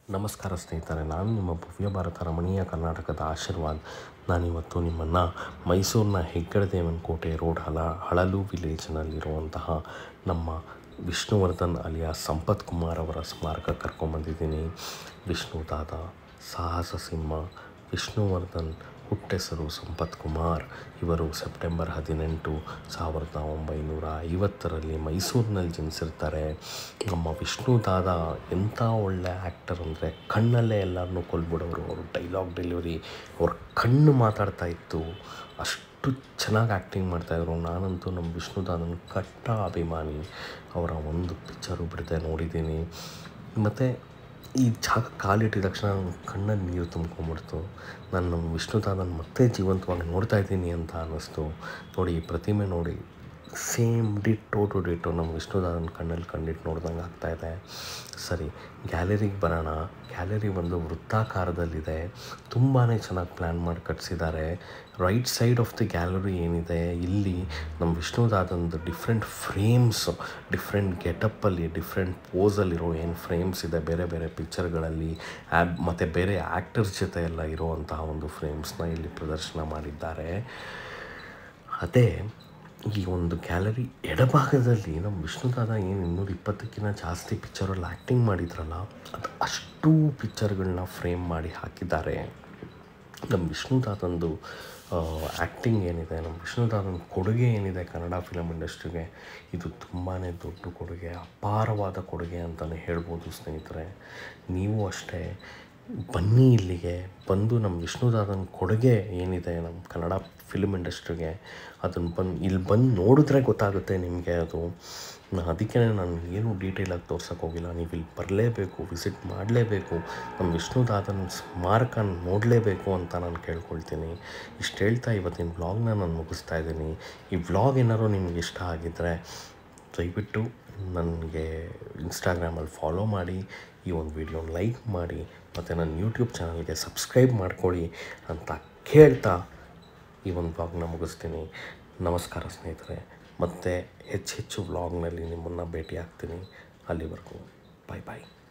ನಮಸ್ಕಾರ ಸ್ನೇಹಿತರೆ ನಾನು ನಿಮ್ಮ ಭವ್ಯ ಭಾರತ ರಮಣೀಯ ಕರ್ನಾಟಕದ ಆಶೀರ್ವಾದ್ ನಾನಿವತ್ತು ನಿಮ್ಮನ್ನು ಮೈಸೂರಿನ ಹೆಗ್ಗಡದೇವನ ಕೋಟೆ ರೋಡ್ ಹಲ ಹಳಲು ವಿಲೇಜ್ನಲ್ಲಿರುವಂತಹ ನಮ್ಮ ವಿಷ್ಣುವರ್ಧನ್ ಅಲಿಯಾ ಸಂಪತ್ ಕುಮಾರ್ ಅವರ ಸ್ಮಾರಕ ಕರ್ಕೊಂಬಂದಿದ್ದೀನಿ ವಿಷ್ಣು ದಾದ ಸಾಹಸ ಸಿಂಹ ವಿಷ್ಣುವರ್ಧನ್ ಹುಟ್ಟೆಸರು ಸಂಪತ್ ಕುಮಾರ್ ಇವರು ಸೆಪ್ಟೆಂಬರ್ ಹದಿನೆಂಟು ಸಾವಿರದ ಒಂಬೈನೂರ ಐವತ್ತರಲ್ಲಿ ಮೈಸೂರಿನಲ್ಲಿ ಜನಿಸಿರ್ತಾರೆ ನಮ್ಮ ವಿಷ್ಣು ದಾದ ಎಂಥ ಒಳ್ಳೆ ಆ್ಯಕ್ಟರ್ ಅಂದರೆ ಕಣ್ಣಲ್ಲೇ ಎಲ್ಲರನ್ನೂ ಕೊಲ್ಬಿಡೋರು ಅವರು ಡೈಲಾಗ್ ಡೆಲಿವರಿ ಅವ್ರ ಕಣ್ಣು ಮಾತಾಡ್ತಾ ಇತ್ತು ಅಷ್ಟು ಚೆನ್ನಾಗಿ ಆ್ಯಕ್ಟಿಂಗ್ ಮಾಡ್ತಾಯಿದ್ರು ನಾನಂತೂ ನಮ್ಮ ವಿಷ್ಣು ದಾದನ ಕಟ್ಟ ಅಭಿಮಾನಿ ಅವರ ಒಂದು ಪಿಕ್ಚರು ಬಿಡದೆ ನೋಡಿದ್ದೀನಿ ಮತ್ತು ಈ ಜಾಗ ಕಾಲಿಟ್ಟಿದ ತಕ್ಷಣ ಕಣ್ಣಲ್ಲಿ ನೀರು ತುಂಬ್ಕೊಂಬಿಡ್ತು ನಾನು ನಮ್ಮ ವಿಷ್ಣು ದಾದನ್ ಮತ್ತೆ ಜೀವಂತವಾಗಿ ನೋಡ್ತಾ ಇದ್ದೀನಿ ಅಂತ ಅನ್ನಿಸ್ತು ನೋಡಿ ಈ ಪ್ರತಿಮೆ ನೋಡಿ ಸೇಮ್ ಡಿಟ್ಟೋ ಟು ಡಿಟ್ಟೋ ನಮ್ಮ ವಿಷ್ಣು ದಾದನ್ ಕಣ್ಣಲ್ಲಿ ಕಣ್ಣಿಟ್ಟು ನೋಡ್ದಂಗೆ ಆಗ್ತಾಯಿದೆ ಸರಿ ಗ್ಯಾಲರಿಗೆ ಬರೋಣ ಗ್ಯಾಲರಿ ಒಂದು ವೃತ್ತಾಕಾರದಲ್ಲಿದೆ ತುಂಬಾ ಚೆನ್ನಾಗಿ ಪ್ಲ್ಯಾನ್ ಮಾಡಿ ಕಟ್ಸಿದ್ದಾರೆ right side of the gallery ಏನಿದೆ ಇಲ್ಲಿ ನಮ್ಮ ವಿಷ್ಣು ದಾದಂದು ಡಿಫ್ರೆಂಟ್ ಫ್ರೇಮ್ಸ್ ಡಿಫ್ರೆಂಟ್ ಗೆಟಪ್ಪಲ್ಲಿ ಡಿಫ್ರೆಂಟ್ ಪೋಸಲ್ಲಿರೋ ಏನು ಫ್ರೇಮ್ಸ್ ಇದೆ ಬೇರೆ ಬೇರೆ ಪಿಕ್ಚರ್ಗಳಲ್ಲಿ ಆ್ಯಬ್ ಮತ್ತು ಬೇರೆ ಆ್ಯಕ್ಟರ್ಸ್ ಜೊತೆ ಎಲ್ಲ ಇರುವಂತಹ ಒಂದು ಫ್ರೇಮ್ಸ್ನ ಇಲ್ಲಿ ಪ್ರದರ್ಶನ ಮಾಡಿದ್ದಾರೆ ಅದೇ ಈ ಒಂದು ಗ್ಯಾಲರಿ ಎಡಭಾಗದಲ್ಲಿ ನಮ್ಮ ವಿಷ್ಣುದಾದ ಏನು ಇನ್ನೂರ ಇಪ್ಪತ್ತಕ್ಕಿಂತ ಜಾಸ್ತಿ ಪಿಕ್ಚರಲ್ಲಿ ಆ್ಯಕ್ಟಿಂಗ್ ಮಾಡಿದ್ರಲ್ಲ ಅದು ಅಷ್ಟು ಪಿಕ್ಚರ್ಗಳನ್ನ ಫ್ರೇಮ್ ಮಾಡಿ ಹಾಕಿದ್ದಾರೆ ನಮ್ಮ ವಿಷ್ಣುದಾದಂದು ಆ್ಯಕ್ಟಿಂಗ್ ಏನಿದೆ ನಮ್ಮ ವಿಷ್ಣುದಾದನ ಕೊಡುಗೆ ಏನಿದೆ ಕನ್ನಡ ಫಿಲಮ್ ಇಂಡಸ್ಟ್ರಿಗೆ ಇದು ತುಂಬಾ ದೊಡ್ಡ ಕೊಡುಗೆ ಅಪಾರವಾದ ಕೊಡುಗೆ ಅಂತಲೇ ಹೇಳ್ಬೋದು ಸ್ನೇಹಿತರೆ ನೀವು ಅಷ್ಟೇ ಬನ್ನಿ ಇಲ್ಲಿಗೆ ಬಂದು ನಮ್ಮ ವಿಷ್ಣುದಾದನ ಕೊಡುಗೆ ಏನಿದೆ ನಮ್ಮ ಕನ್ನಡ ಫಿಲ್ಮ್ ಇಂಡಸ್ಟ್ರಿಗೆ ಅದನ್ನು ಬಂದು ಇಲ್ಲಿ ಬಂದು ನೋಡಿದ್ರೆ ಗೊತ್ತಾಗುತ್ತೆ ನಿಮಗೆ ಅದು ನಾ ಅದಕ್ಕೆ ನಾನು ಏನು ಡೀಟೇಲಾಗಿ ತೋರ್ಸೋಕೆ ಹೋಗಿಲ್ಲ ನೀವು ಇಲ್ಲಿ ಬರಲೇಬೇಕು ವಿಸಿಟ್ ಮಾಡಲೇಬೇಕು ನಮ್ಮ ವಿಷ್ಣುದಾದನ ಸ್ಮಾರಕ ನೋಡಲೇಬೇಕು ಅಂತ ನಾನು ಕೇಳ್ಕೊಳ್ತೀನಿ ಇಷ್ಟು ಹೇಳ್ತಾ ಇವತ್ತಿನ ವ್ಲಾಗ್ನ ನಾನು ಮುಗಿಸ್ತಾ ಇದ್ದೀನಿ ಈ ವ್ಲಾಗ್ ಏನಾದ್ರು ನಿಮ್ಗೆ ಇಷ್ಟ ಆಗಿದ್ದರೆ ದಯವಿಟ್ಟು ನನಗೆ ಇನ್ಸ್ಟಾಗ್ರಾಮಲ್ಲಿ ಫಾಲೋ ಮಾಡಿ ಈ ಒಂದು ವಿಡಿಯೋನ ಲೈಕ್ ಮಾಡಿ ಮತ್ತು ನನ್ನ ಯೂಟ್ಯೂಬ್ ಚಾನಲ್ಗೆ ಸಬ್ಸ್ಕ್ರೈಬ್ ಮಾಡ್ಕೊಳ್ಳಿ ಅಂತ ಕೇಳ್ತಾ ಈ ಒಂದು ವ್ಲಾಗ್ನ ಮುಗಿಸ್ತೀನಿ ನಮಸ್ಕಾರ ಸ್ನೇಹಿತರೆ ಮತ್ತು ಹೆಚ್ಚು ಹೆಚ್ಚು ವ್ಲಾಗ್ನಲ್ಲಿ ನಿಮ್ಮನ್ನು ಭೇಟಿ ಆಗ್ತೀನಿ ಅಲ್ಲಿವರೆಗೂ ಬಾಯ್ ಬಾಯ್